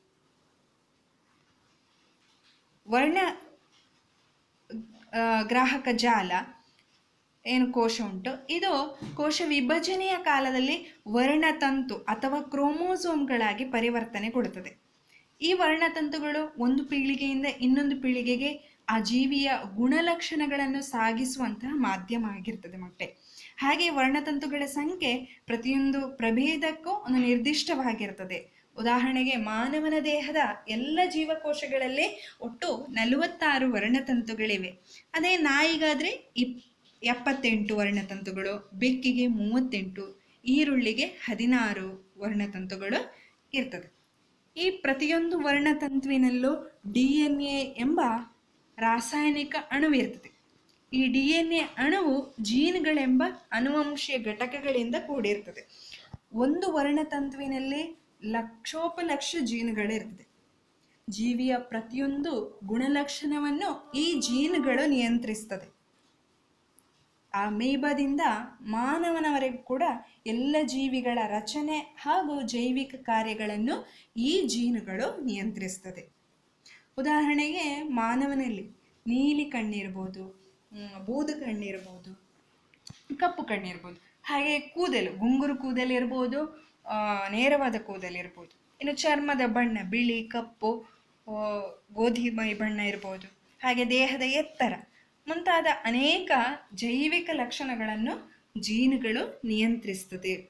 ವರ್ಣ ಆ, ಗ್ರಾಹಕ ಜಾಲ ಏನು ಕೋಶ ಉಂಟು ಇದು ಕೋಶ ವಿಭಜನೆಯ ಕಾಲದಲ್ಲಿ ವರ್ಣತಂತು ಅಥವಾ ಕ್ರೋಮೋಸೋಮ್ಗಳಾಗಿ ಪರಿವರ್ತನೆಗೊಳ್ಳುತ್ತದೆ ಈ ವರ್ಣತಂತುಗಳು ಒಂದು ಪೀಳಿಗೆಯಿಂದ ಇನ್ನೊಂದು ಪೀಳಿಗೆಗೆ ಆ ಜೀವಿಯ ಗುಣಲಕ್ಷಣಗಳನ್ನು ಸಾಗಿಸುವಂತಹ ಮಾಧ್ಯಮ ಆಗಿರ್ತದೆ ಮೊಟ್ಟೆ ಹಾಗೆ ವರ್ಣತಂತುಗಳ ಸಂಖ್ಯೆ ಪ್ರತಿಯೊಂದು ಪ್ರಭೇದಕ್ಕೂ ಒಂದು ನಿರ್ದಿಷ್ಟವಾಗಿರ್ತದೆ ಉದಾಹರಣೆಗೆ ಮಾನವನ ದೇಹದ ಎಲ್ಲ ಜೀವಕೋಶಗಳಲ್ಲಿ ಒಟ್ಟು ನಲವತ್ತಾರು ವರ್ಣತಂತುಗಳಿವೆ ಅದೇ ನಾಯಿಗಾದರೆ ಇಪ್ ಎಪ್ಪತ್ತೆಂಟು ವರ್ಣತಂತುಗಳು ಬೆಕ್ಕಿಗೆ ಮೂವತ್ತೆಂಟು ಈರುಳ್ಳಿಗೆ ಹದಿನಾರು ವರ್ಣತಂತುಗಳು ಇರ್ತದೆ ಈ ಪ್ರತಿಯೊಂದು ವರ್ಣತಂತುವಿನಲ್ಲೂ ಡಿ ಎನ್ ಎ ಎಂಬ ರಾಸಾಯನಿಕ ಅಣುವಿರ್ತದೆ ಈ ಡಿ ಎನ್ ಎ ಅಣುವು ಜೀನ್ಗಳೆಂಬ ಅನುವಂಶೀಯ ಘಟಕಗಳಿಂದ ಕೂಡಿರ್ತದೆ ಒಂದು ವರ್ಣತಂತುವಿನಲ್ಲಿ ಲಕ್ಷೋಪಲಕ್ಷ ಜೀನ್ಗಳಿರ್ತದೆ ಜೀವಿಯ ಪ್ರತಿಯೊಂದು ಗುಣಲಕ್ಷಣವನ್ನು ಈ ಜೀನ್ಗಳು ನಿಯಂತ್ರಿಸ್ತದೆ ಆ ಮೇಬದಿಂದ ಮಾನವನವರೆಗೂ ಕೂಡ ಎಲ್ಲ ಜೀವಿಗಳ ರಚನೆ ಹಾಗೂ ಜೈವಿಕ ಕಾರ್ಯಗಳನ್ನು ಈ ಜೀನುಗಳು ನಿಯಂತ್ರಿಸ್ತದೆ ಉದಾಹರಣೆಗೆ ಮಾನವನಲ್ಲಿ ನೀಲಿ ಕಣ್ಣಿರ್ಬೋದು ಮ್, ಬೂದು ಕಣ್ಣಿರ್ಬೋದು ಕಪ್ಪು ಕಣ್ಣಿರ್ಬೋದು ಹಾಗೆ ಕೂದಲು ಗುಂಗುರು ಕೂದಲಿರ್ಬೋದು ಆ, ನೇರವಾದ ಕೂದಲಿರ್ಬೋದು ಇನ್ನು ಚರ್ಮದ ಬಣ್ಣ ಬಿಳಿ ಕಪ್ಪು ಆ, ಗೋಧಿಮೈ ಬಣ್ಣ ಇರ್ಬೋದು ಹಾಗೆ ದೇಹದ ಎತ್ತರ ಮುಂತಾದ ಅನೇಕ ಜೈವಿಕ ಲಕ್ಷಣಗಳನ್ನು ಜೀನುಗಳು ನಿಯಂತ್ರಿಸ್ತದೆ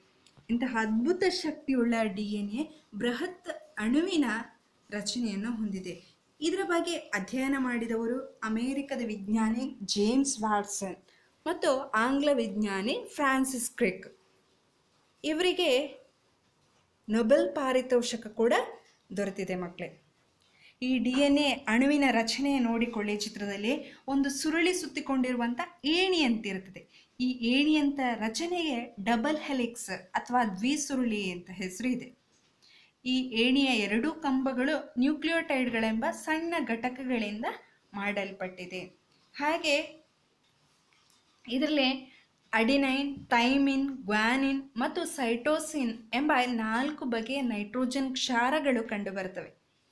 ಇಂತಹ ಅದ್ಭುತ ಶಕ್ತಿಯುಳ್ಳ ಡಿ ಎನ್ ಎ ಬೃಹತ್ ಅಣುವಿನ ರಚನೆಯನ್ನು ಹೊಂದಿದೆ ಇದರ ಬಗ್ಗೆ ಅಧ್ಯಯನ ಮಾಡಿದವರು ಅಮೇರಿಕದ ವಿಜ್ಞಾನಿ ಜೇಮ್ಸ್ ವಾಟ್ಸನ್ ಮತ್ತು ಆಂಗ್ಲ ವಿಜ್ಞಾನಿ ಫ್ರಾನ್ಸಿಸ್ ಕ್ರಿಕ್ ಇವರಿಗೆ ನೊಬೆಲ್ ಪಾರಿತೋಷಕ ಕೂಡ ದೊರೆತಿದೆ ಮಕ್ಕಳೇ ಈ ಡಿ ಎನ್ ಎ ಅಣುವಿನ ರಚನೆ ನೋಡಿಕೊಳ್ಳಿ ಚಿತ್ರದಲ್ಲಿ ಒಂದು ಸುರುಳಿ ಸುತ್ತಿಕೊಂಡಿರುವಂಥ ಏಣಿ ಅಂತಿರುತ್ತದೆ ಈ ಏಣಿಯಂಥ ರಚನೆಗೆ ಡಬಲ್ ಹೆಲಿಕ್ಸ್ ಅಥವಾ ದ್ವಿಸುರುಳಿ ಅಂತ ಹೆಸರು ಇದೆ ಈ ಏಣಿಯ ಎರಡೂ ಕಂಬಗಳು ನ್ಯೂಕ್ಲಿಯೋಟೈಡ್ಗಳೆಂಬ ಸಣ್ಣ ಘಟಕಗಳಿಂದ ಮಾಡಲ್ಪಟ್ಟಿದೆ ಹಾಗೆ ಇದರಲ್ಲಿ ಅಡಿನೈನ್ ಥೈಮಿನ್ ಗ್ವಾನಿನ್ ಮತ್ತು ಸೈಟೋಸಿನ್ ಎಂಬ ನಾಲ್ಕು ಬಗೆಯ ನೈಟ್ರೋಜನ್ ಕ್ಷಾರಗಳು ಕಂಡುಬರುತ್ತವೆ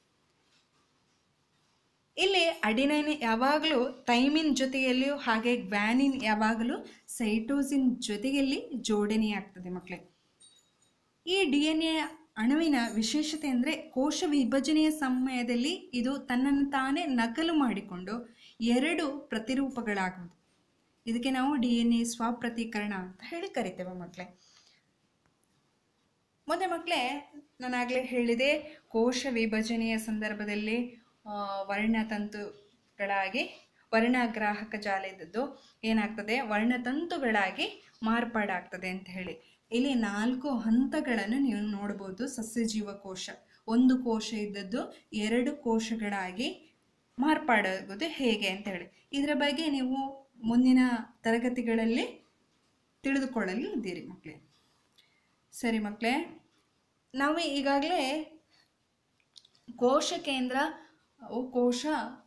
ಇಲ್ಲಿ ಅಡಿನೈನ್ ಯಾವಾಗಲೂ ಥೈಮಿನ್ ಜೊತೆಯಲ್ಲಿಯೂ ಹಾಗೆ ಗ್ವಾನಿನ್ ಯಾವಾಗಲೂ ಸೈಟೋಸಿನ್ ಜೊತೆಯಲ್ಲಿ ಜೋಡಣೆಯಾಗ್ತದೆ ಮಕ್ಕಳೇ ಈ ಡಿ ಎನ್ ಎ ಅಣುವಿನ ವಿಶೇಷತೆ ಅಂದರೆ ಕೋಶ ವಿಭಜನೆಯ ಸಮಯದಲ್ಲಿ ಇದು ತನ್ನನ್ನು ತಾನೇ ನಕಲು ಮಾಡಿಕೊಂಡು ಎರಡು ಪ್ರತಿರೂಪಗಳಾಗುವುದು ಇದಕ್ಕೆ ನಾವು ಡಿ ಎನ್ ಎ ಸ್ವಪ್ರತೀಕರಣ ಅಂತ ಹೇಳಿ ಕರಿತೇವೆ ಮಕ್ಕಳೇ ಮೊದಲ ಮಕ್ಕಳೇ ನಾನಾಗಲೇ ಹೇಳಿದೆ ಕೋಶ ವಿಭಜನೆಯ ಸಂದರ್ಭದಲ್ಲಿ ಆ, ವರ್ಣತಂತುಗಳಾಗಿ ವರ್ಣಗ್ರಾಹಕ ಜಾಲ ಇದ್ದದ್ದು ಏನಾಗ್ತದೆ ವರ್ಣತಂತುಗಳಾಗಿ ಮಾರ್ಪಾಡಾಗ್ತದೆ ಅಂತ ಹೇಳಿ ಇಲ್ಲಿ ನಾಲ್ಕು ಹಂತಗಳನ್ನು ನೀವು ನೋಡ್ಬೋದು ಸಸ್ಯ ಜೀವಕೋಶ ಒಂದು ಕೋಶ ಇದ್ದದ್ದು ಎರಡು ಕೋಶಗಳಾಗಿ ಮಾರ್ಪಾಡಾಗೋದು ಹೇಗೆ ಅಂತ ಹೇಳಿ ಇದರ ಬಗ್ಗೆ ನೀವು ಮುಂದಿನ ತರಗತಿಗಳಲ್ಲಿ ತಿಳಿದುಕೊಳ್ಳಲು ಇದ್ದೀರಿ ಮಕ್ಕಳೇ ಸರಿ ಮಕ್ಕಳೇ ನಾವು ಈಗಾಗಲೇ ಕೋಶ ಕೇಂದ್ರ ಅವು ಕೋಶ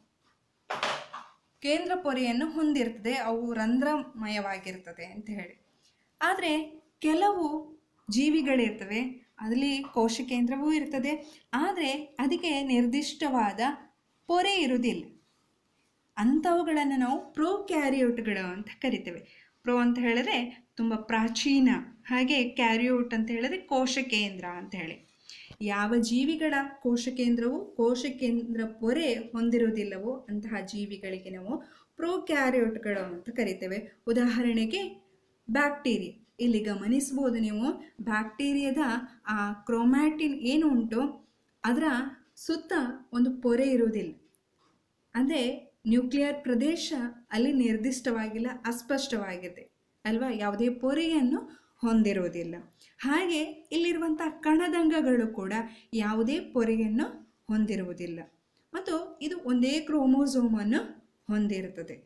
ಕೇಂದ್ರ ಪೊರೆಯನ್ನು ಹೊಂದಿರ್ತದೆ ಅವು ರಂಧ್ರಮಯವಾಗಿರ್ತದೆ ಅಂತ ಹೇಳಿ ಆದರೆ ಕೆಲವು ಜೀವಿಗಳಿರ್ತವೆ ಅದರಲ್ಲಿ ಕೋಶ ಕೇಂದ್ರವೂ ಇರ್ತದೆ ಆದರೆ ಅದಕ್ಕೆ ನಿರ್ದಿಷ್ಟವಾದ ಪೊರೆ ಇರುವುದಿಲ್ಲ ಅಂಥವುಗಳನ್ನು ನಾವು ಪ್ರೋಕ್ಯಾರಿಯೋಟ್ಗಳು ಅಂತ ಕರಿತೇವೆ ಪ್ರೋ ಅಂತ ಹೇಳಿದ್ರೆ ತುಂಬ ಪ್ರಾಚೀನ ಹಾಗೆ ಕ್ಯಾರಿಯೋಟ್ ಅಂತ ಹೇಳಿದ್ರೆ ಕೋಶ ಕೇಂದ್ರ ಅಂತ ಹೇಳಿ ಯಾವ ಜೀವಿಗಳ ಕೋಶ ಕೇಂದ್ರವು ಕೋಶ ಕೇಂದ್ರ ಪೊರೆ ಹೊಂದಿರುವುದಿಲ್ಲವೋ ಅಂತಹ ಜೀವಿಗಳಿಗೆ ನಾವು ಪ್ರೋಕ್ಯಾರಿಯೋಟ್ಗಳು ಅಂತ ಕರಿತೇವೆ ಉದಾಹರಣೆಗೆ ಬ್ಯಾಕ್ಟೀರಿಯಾ ಇಲ್ಲಿ ಗಮನಿಸ್ಬೋದು ನೀವು ಬ್ಯಾಕ್ಟೀರಿಯಾದ ಆ ಕ್ರೋಮ್ಯಾಟಿನ್ ಏನು ಉಂಟು ಅದರ ಸುತ್ತ ಒಂದು ಪೊರೆ ಇರುವುದಿಲ್ಲ ಅಂದರೆ ನ್ಯೂಕ್ಲಿಯರ್ ಪ್ರದೇಶ ಅಲ್ಲಿ ನಿರ್ದಿಷ್ಟವಾಗಿಲ್ಲ ಅಸ್ಪಷ್ಟವಾಗಿದೆ ಅಲ್ವಾ ಯಾವುದೇ ಪೊರೆಯನ್ನು ಹೊಂದಿರುವುದಿಲ್ಲ ಹಾಗೆ ಇಲ್ಲಿರುವಂಥ ಕಣದಂಗಗಳು ಕೂಡ ಯಾವುದೇ ಪೊರೆಯನ್ನು ಹೊಂದಿರುವುದಿಲ್ಲ ಮತ್ತು ಇದು ಒಂದೇ ಕ್ರೋಮೋಸೋಮನ್ನು ಹೊಂದಿರುತ್ತದೆ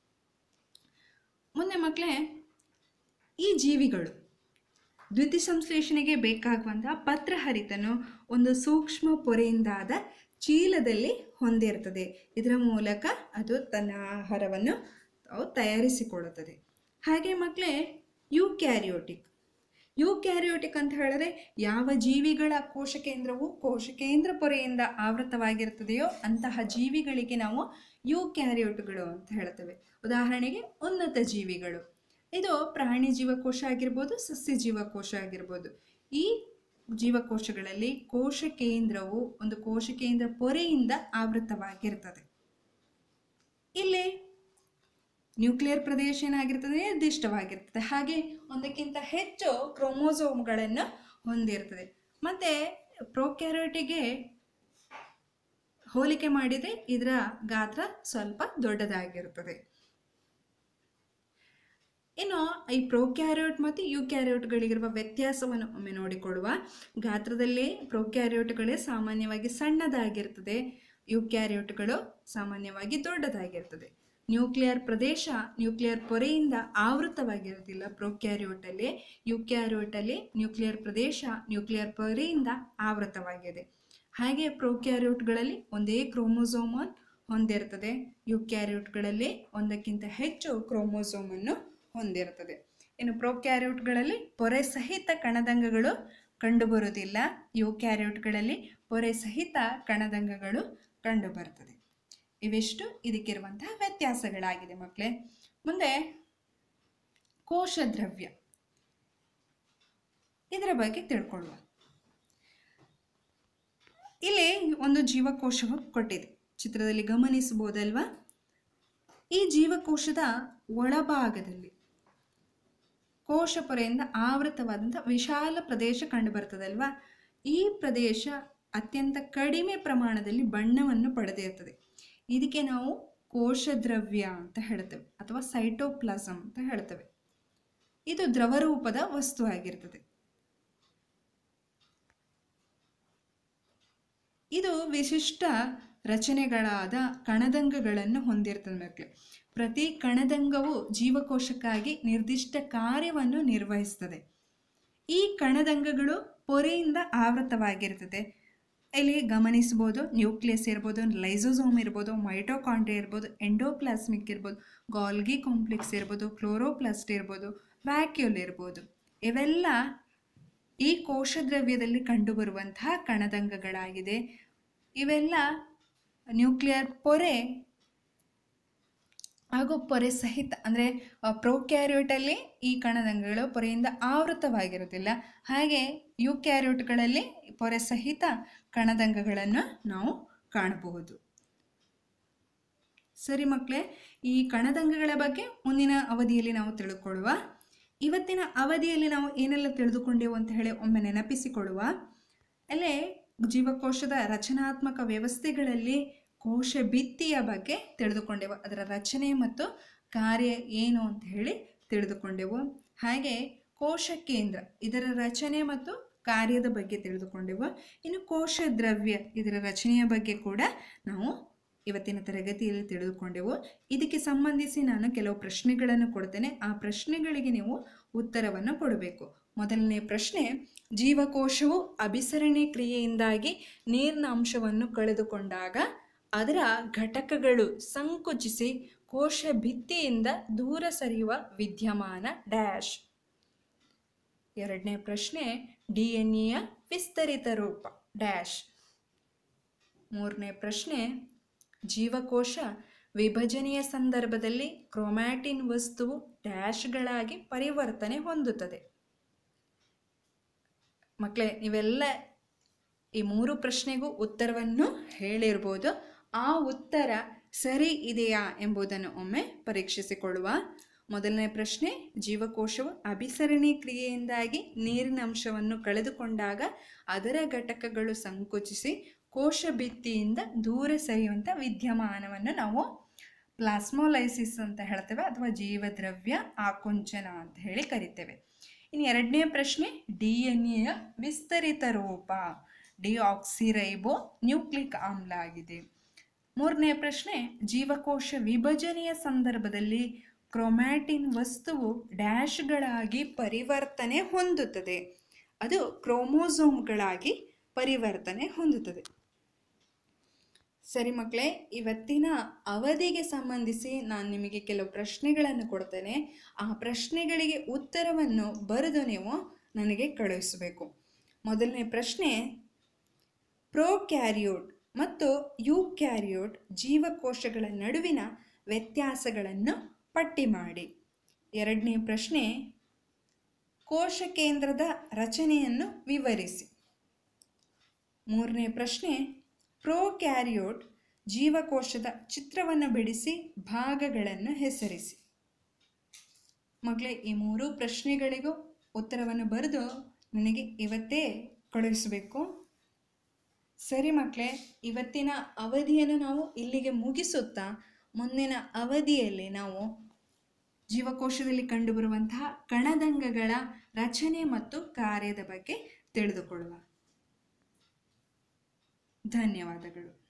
ಮುಂದೆ ಮಕ್ಕಳೇ ಈ ಜೀವಿಗಳು ದ್ಯುತಿ ಸಂಶ್ಲೇಷಣೆಗೆ ಬೇಕಾಗುವಂತಹ ಪತ್ರಹರಿತನು ಒಂದು ಸೂಕ್ಷ್ಮ ಪೊರೆಯಿಂದಾದ ಚೀಲದಲ್ಲಿ ಹೊಂದಿರ್ತದೆ ಇದರ ಮೂಲಕ ಅದು ತನ್ನ ಆಹಾರವನ್ನು ಅವು ತಯಾರಿಸಿಕೊಳ್ಳುತ್ತದೆ ಹಾಗೆ ಮಕ್ಕಳೇ ಯುಕ್ಯಾರಿಯೋಟಿಕ್ ಯುಕ್ಯಾರಿಯೋಟಿಕ್ ಅಂತ ಹೇಳಿದ್ರೆ ಯಾವ ಜೀವಿಗಳ ಕೋಶ ಕೇಂದ್ರವು ಕೋಶ ಕೇಂದ್ರ ಪೊರೆಯಿಂದ ಆವೃತವಾಗಿರ್ತದೆಯೋ ಅಂತಹ ಜೀವಿಗಳಿಗೆ ನಾವು ಯುಕ್ಯಾರಿಯೋಟ್ಗಳು ಅಂತ ಹೇಳ್ತೇವೆ ಉದಾಹರಣೆಗೆ ಉನ್ನತ ಜೀವಿಗಳು ಇದು ಪ್ರಾಣಿ ಜೀವಕೋಶ ಆಗಿರ್ಬೋದು ಸಸ್ಯ ಜೀವಕೋಶ ಆಗಿರ್ಬೋದು ಈ ಜೀವಕೋಶಗಳಲ್ಲಿ ಕೋಶ ಕೇಂದ್ರವು ಒಂದು ಕೋಶ ಕೇಂದ್ರ ಪೊರೆಯಿಂದ ಆವೃತವಾಗಿರ್ತದೆ ಇಲ್ಲಿ ನ್ಯೂಕ್ಲಿಯರ್ ಪ್ರದೇಶ ಏನಾಗಿರ್ತದೆ ನಿರ್ದಿಷ್ಟವಾಗಿರ್ತದೆ ಹಾಗೆ ಒಂದಕ್ಕಿಂತ ಹೆಚ್ಚು ಕ್ರೋಮೋಸೋಮ್ಗಳನ್ನು ಹೊಂದಿರ್ತದೆ ಮತ್ತು ಪ್ರೋಕ್ಯಾರಿಯೋಟಿಗೆ ಹೋಲಿಕೆ ಮಾಡಿದರೆ ಇದರ ಗಾತ್ರ ಸ್ವಲ್ಪ ದೊಡ್ಡದಾಗಿರುತ್ತದೆ ಇನ್ನು ಈ ಪ್ರೋಕ್ಯಾರಿಯೋಟ್ ಮತ್ತು ಯುಕ್ಯಾರಿಯೋಟ್ಗಳಿಗಿರುವ ವ್ಯತ್ಯಾಸವನ್ನು ಒಮ್ಮೆ ನೋಡಿಕೊಳ್ಳುವ ಗಾತ್ರದಲ್ಲಿ ಪ್ರೋಕ್ಯಾರಿಯೋಟ್ಗಳೇ ಸಾಮಾನ್ಯವಾಗಿ ಸಣ್ಣದಾಗಿರ್ತದೆ ಯುಕ್ಯಾರಿಯೋಟ್ಗಳು ಸಾಮಾನ್ಯವಾಗಿ ದೊಡ್ಡದಾಗಿರ್ತದೆ ನ್ಯೂಕ್ಲಿಯರ್ ಪ್ರದೇಶ ನ್ಯೂಕ್ಲಿಯರ್ ಪೊರೆಯಿಂದ ಆವೃತವಾಗಿರೋದಿಲ್ಲ ಪ್ರೋಕ್ಯಾರಿಯೋಟಲ್ಲಿ ಯುಕ್ಯಾರಿಯೋಟಲ್ಲಿ ನ್ಯೂಕ್ಲಿಯರ್ ಪ್ರದೇಶ ನ್ಯೂಕ್ಲಿಯರ್ ಪೊರೆಯಿಂದ ಆವೃತವಾಗಿದೆ ಹಾಗೆ ಪ್ರೋಕ್ಯಾರಿಯೋಟ್ಗಳಲ್ಲಿ ಒಂದೇ ಕ್ರೋಮೋಸೋಮನ್ ಹೊಂದಿರ್ತದೆ ಯುಕ್ಯಾರಿಯೋಟ್ಗಳಲ್ಲಿ ಒಂದಕ್ಕಿಂತ ಹೆಚ್ಚು ಕ್ರೋಮೋಸೋಮನ್ನು ಹೊಂದಿರುತ್ತದೆ ಇನ್ನು ಪ್ರೋಕ್ಯಾರಿಯೋಟ್ಗಳಲ್ಲಿ ಪೊರೆ ಸಹಿತ ಕಣದಂಗಗಳು ಕಂಡುಬರುವುದಿಲ್ಲ ಯುಕ್ಯಾರಿಯೋಟ್ಗಳಲ್ಲಿ ಪೊರೆ ಸಹಿತ ಕಣದಂಗಗಳು ಕಂಡುಬರುತ್ತದೆ ಇವಿಷ್ಟು ಇದಕ್ಕಿರುವಂತಹ ವ್ಯತ್ಯಾಸಗಳಾಗಿದೆ ಮಕ್ಕಳೇ ಮುಂದೆ ಕೋಶ ದ್ರವ್ಯ ಇದರ ಬಗ್ಗೆ ತಿಳ್ಕೊಳ್ಳುವ ಇಲ್ಲಿ ಒಂದು ಜೀವಕೋಶವು ಕೊಟ್ಟಿದೆ ಚಿತ್ರದಲ್ಲಿ ಗಮನಿಸಬಹುದಲ್ವಾ ಈ ಜೀವಕೋಶದ ಒಳಭಾಗದಲ್ಲಿ ಕೋಶ ಪೊರೆಯಿಂದ ಆವೃತವಾದಂಥ ವಿಶಾಲ ಪ್ರದೇಶ ಕಂಡುಬರ್ತದಲ್ವಾ ಈ ಪ್ರದೇಶ ಅತ್ಯಂತ ಕಡಿಮೆ ಪ್ರಮಾಣದಲ್ಲಿ ಬಣ್ಣವನ್ನು ಪಡೆದಿರ್ತದೆ ಇದಕ್ಕೆ ನಾವು ಕೋಶದ್ರವ್ಯ ಅಂತ ಹೇಳ್ತೇವೆ ಅಥವಾ ಸೈಟೋಪ್ಲಾಸಮ್ ಅಂತ ಹೇಳ್ತೇವೆ ಇದು ದ್ರವರೂಪದ ವಸ್ತು ಆಗಿರ್ತದೆ ಇದು ವಿಶಿಷ್ಟ ರಚನೆಗಳಾದ ಕಣದಂಗಗಳನ್ನು ಹೊಂದಿರ್ತದೆ ಮಕ್ಕಳೇ ಪ್ರತಿ ಕಣದಂಗವು ಜೀವಕೋಶಕ್ಕಾಗಿ ನಿರ್ದಿಷ್ಟ ಕಾರ್ಯವನ್ನು ನಿರ್ವಹಿಸ್ತದೆ ಈ ಕಣದಂಗಗಳು ಪೊರೆಯಿಂದ ಆವೃತವಾಗಿರ್ತದೆ ಇಲ್ಲಿ ಗಮನಿಸ್ಬೋದು ನ್ಯೂಕ್ಲಿಯಸ್ ಇರ್ಬೋದು ಲೈಸೋಸೋಮ್ ಇರ್ಬೋದು ಮೈಟೋಕಾಂಡ್ರಿಯಾ ಇರ್ಬೋದು ಎಂಡೋಪ್ಲಾಸ್ಮಿಕ್ ಇರ್ಬೋದು ಗಾಲ್ಗಿ ಕಾಂಪ್ಲೆಕ್ಸ್ ಇರ್ಬೋದು ಕ್ಲೋರೋಪ್ಲಾಸ್ಟ್ ಇರ್ಬೋದು ವ್ಯಾಕ್ಯೂಲ್ ಇರ್ಬೋದು ಇವೆಲ್ಲ ಈ ಕೋಶದ್ರವ್ಯದಲ್ಲಿ ಕಂಡುಬರುವಂತಹ ಕಣದಂಗಗಳಾಗಿದೆ ಇವೆಲ್ಲ ನ್ಯೂಕ್ಲಿಯರ್ ಪೊರೆ ಹಾಗೂ ಪೊರೆ ಸಹಿತ ಅಂದರೆ ಪ್ರೋಕ್ಯಾರಿಯೋಟಲ್ಲಿ ಈ ಕಣದಂಗಗಳು ಪೊರೆಯಿಂದ ಆವೃತವಾಗಿರುವುದಿಲ್ಲ ಹಾಗೆ ಯುಕ್ಯಾರಿಯೋಟ್ಗಳಲ್ಲಿ ಪೊರೆ ಸಹಿತ ಕಣದಂಗಗಳನ್ನು ನಾವು ಕಾಣಬಹುದು ಸರಿ ಮಕ್ಕಳೇ ಈ ಕಣದಂಗಗಳ ಬಗ್ಗೆ ಮುಂದಿನ ಅವಧಿಯಲ್ಲಿ ನಾವು ತಿಳ್ಕೊಳ್ಳುವ ಇವತ್ತಿನ ಅವಧಿಯಲ್ಲಿ ನಾವು ಏನೆಲ್ಲ ತಿಳಿದುಕೊಂಡೆವು ಅಂತ ಹೇಳಿ ಒಮ್ಮೆ ನೆನಪಿಸಿಕೊಳ್ಳುವ ಅಲ್ಲೇ ಜೀವಕೋಶದ ರಚನಾತ್ಮಕ ವ್ಯವಸ್ಥೆಗಳಲ್ಲಿ ಕೋಶ ಭಿತ್ತಿಯ ಬಗ್ಗೆ ತಿಳಿದುಕೊಂಡೆವು ಅದರ ರಚನೆ ಮತ್ತು ಕಾರ್ಯ ಏನು ಅಂತ ಹೇಳಿ ತಿಳಿದುಕೊಂಡೆವು ಹಾಗೆ ಕೋಶ ಕೇಂದ್ರ ಇದರ ರಚನೆ ಮತ್ತು ಕಾರ್ಯದ ಬಗ್ಗೆ ತಿಳಿದುಕೊಂಡೆವು ಇನ್ನು ಕೋಶ ದ್ರವ್ಯ ಇದರ ರಚನೆಯ ಬಗ್ಗೆ ಕೂಡ ನಾವು ಇವತ್ತಿನ ತರಗತಿಯಲ್ಲಿ ತಿಳಿದುಕೊಂಡೆವು ಇದಕ್ಕೆ ಸಂಬಂಧಿಸಿ ನಾನು ಕೆಲವು ಪ್ರಶ್ನೆಗಳನ್ನು ಕೊಡ್ತೇನೆ ಆ ಪ್ರಶ್ನೆಗಳಿಗೆ ನೀವು ಉತ್ತರವನ್ನು ಕೊಡಬೇಕು ಮೊದಲನೇ ಪ್ರಶ್ನೆ ಜೀವಕೋಶವು ಅಭಿಸರಣೆ ಕ್ರಿಯೆಯಿಂದಾಗಿ ನೀರಿನ ಅಂಶವನ್ನು ಕಳೆದುಕೊಂಡಾಗ ಅದರ ಘಟಕಗಳು ಸಂಕುಚಿಸಿ ಕೋಶ ಭಿತ್ತಿಯಿಂದ ದೂರ ಸರಿಯುವ ವಿದ್ಯಮಾನ ಡ್ಯಾಶ್ ಎರಡನೇ ಪ್ರಶ್ನೆ ಡಿ ಎನ್ ಎಯ ವಿಸ್ತರಿತ ರೂಪ ಡ್ಯಾಶ್ ಮೂರನೇ ಪ್ರಶ್ನೆ ಜೀವಕೋಶ ವಿಭಜನೆಯ ಸಂದರ್ಭದಲ್ಲಿ ಕ್ರೊಮ್ಯಾಟಿನ್ ವಸ್ತುವು ಡ್ಯಾಶ್ಗಳಾಗಿ ಪರಿವರ್ತನೆ ಹೊಂದುತ್ತದೆ ಮಕ್ಕಳೇ ನೀವೆಲ್ಲ ಈ ಮೂರು ಪ್ರಶ್ನೆಗೂ ಉತ್ತರವನ್ನು ಹೇಳಿರ್ಬೋದು ಆ ಉತ್ತರ ಸರಿ ಇದೆಯಾ ಎಂಬುದನ್ನು ಒಮ್ಮೆ ಪರೀಕ್ಷಿಸಿಕೊಳ್ಳುವ ಮೊದಲನೇ ಪ್ರಶ್ನೆ ಜೀವಕೋಶವು ಅಭಿಸರಣಿ ಕ್ರಿಯೆಯಿಂದಾಗಿ ನೀರಿನ ಅಂಶವನ್ನು ಕಳೆದುಕೊಂಡಾಗ ಅದರ ಘಟಕಗಳು ಸಂಕುಚಿಸಿ ಕೋಶ ಭಿತ್ತಿಯಿಂದ ದೂರ ಸರಿಯುವಂಥ ವಿದ್ಯಮಾನವನ್ನು ನಾವು ಪ್ಲಾಸ್ಮೋಲೈಸಿಸ್ ಅಂತ ಹೇಳ್ತೇವೆ ಅಥವಾ ಜೀವದ್ರವ್ಯ ಆಕುಂಚನ ಅಂತ ಹೇಳಿ ಕರಿತೇವೆ ಇನ್ನು ಎರಡನೇ ಪ್ರಶ್ನೆ ಡಿ ಎನ್ ಎಯ ವಿಸ್ತರಿತ ರೂಪ ಡಿಆಕ್ಸಿರೈಬೋ ನ್ಯೂಕ್ಲಿಕ್ ಆಮ್ಲ ಆಗಿದೆ ಮೂರನೇ ಪ್ರಶ್ನೆ ಜೀವಕೋಶ ವಿಭಜನೆಯ ಸಂದರ್ಭದಲ್ಲಿ ಕ್ರೊಮ್ಯಾಟಿನ್ ವಸ್ತುವು ಡ್ಯಾಶ್ಗಳಾಗಿ ಪರಿವರ್ತನೆ ಹೊಂದುತ್ತದೆ ಅದು ಕ್ರೋಮೋಸೋಮ್ಗಳಾಗಿ ಪರಿವರ್ತನೆ ಹೊಂದುತ್ತದೆ ಸರಿ ಮಕ್ಕಳೇ ಇವತ್ತಿನ ಅವಧಿಗೆ ಸಂಬಂಧಿಸಿ ನಾನು ನಿಮಗೆ ಕೆಲವು ಪ್ರಶ್ನೆಗಳನ್ನು ಕೊಡ್ತೇನೆ ಆ ಪ್ರಶ್ನೆಗಳಿಗೆ ಉತ್ತರವನ್ನು ಬರೆದು ನೀವು ನನಗೆ ಕಳುಹಿಸಬೇಕು ಮೊದಲನೇ ಪ್ರಶ್ನೆ ಪ್ರೋಕ್ಯಾರಿಯೋಟ್ ಮತ್ತು ಯುಕ್ಯಾರಿಯೋಟ್ ಜೀವಕೋಶಗಳ ನಡುವಿನ ವ್ಯತ್ಯಾಸಗಳನ್ನು ಪಟ್ಟಿ ಮಾಡಿ ಎರಡನೇ ಪ್ರಶ್ನೆ ಕೋಶ ಕೇಂದ್ರದ ರಚನೆಯನ್ನು ವಿವರಿಸಿ ಮೂರನೇ ಪ್ರಶ್ನೆ ಪ್ರೋಕ್ಯಾರಿಯೋಟ್ ಜೀವಕೋಶದ ಚಿತ್ರವನ್ನು ಬಿಡಿಸಿ ಭಾಗಗಳನ್ನು ಹೆಸರಿಸಿ ಮಗಳೇ ಈ ಮೂರು ಪ್ರಶ್ನೆಗಳಿಗೂ ಉತ್ತರವನ್ನು ಬರೆದು ನನಗೆ ಇವತ್ತೇ ಕಳುಹಿಸಬೇಕು ಸರಿ ಮಕ್ಕಳೇ ಇವತ್ತಿನ ಅವಧಿಯನ್ನು ನಾವು ಇಲ್ಲಿಗೆ ಮುಗಿಸುತ್ತಾ ಮುಂದಿನ ಅವಧಿಯಲ್ಲಿ ನಾವು ಜೀವಕೋಶದಲ್ಲಿ ಕಂಡುಬರುವಂತಹ ಕಣದಂಗಗಳ ರಚನೆ ಮತ್ತು ಕಾರ್ಯದ ಬಗ್ಗೆ ತಿಳಿದುಕೊಳ್ಳುವ ಧನ್ಯವಾದಗಳು